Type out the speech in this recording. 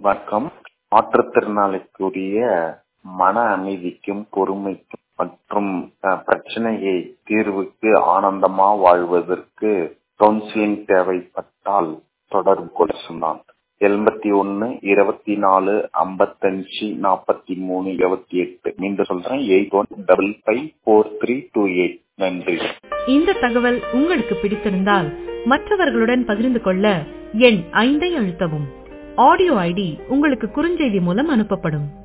வணக்கம் மாற்றுத்திறனாளிக்குரிய மன அமைதிக்கும் பொறுமைக்கும் மற்றும் அஹ், பிரச்சனையை தீர்வுக்கு ஆனந்தமா வாழ்வதற்கு கவுன்சிலிங் தேவைப்பட்டால் தொடர்பு கொள்ள சொன்னான் எண்பத்தி ஒன்னு இருபத்தி நாலு ஐம்பத்தஞ்சு நாற்பத்தி மூணு இருபத்தி எட்டு மீண்டும் சொல்றேன் eight one double five four three two eight நன்றி இந்த தகவல் உங்களுக்கு பிடித்திருந்தால் மற்றவர்களுடன் பகிர்ந்து கொள்ள எண் ஐந்தை அழுத்தவும் ஆடியோ ஐடி உங்களுக்கு குறுஞ்செய்தி மூலம் அனுப்பப்படும்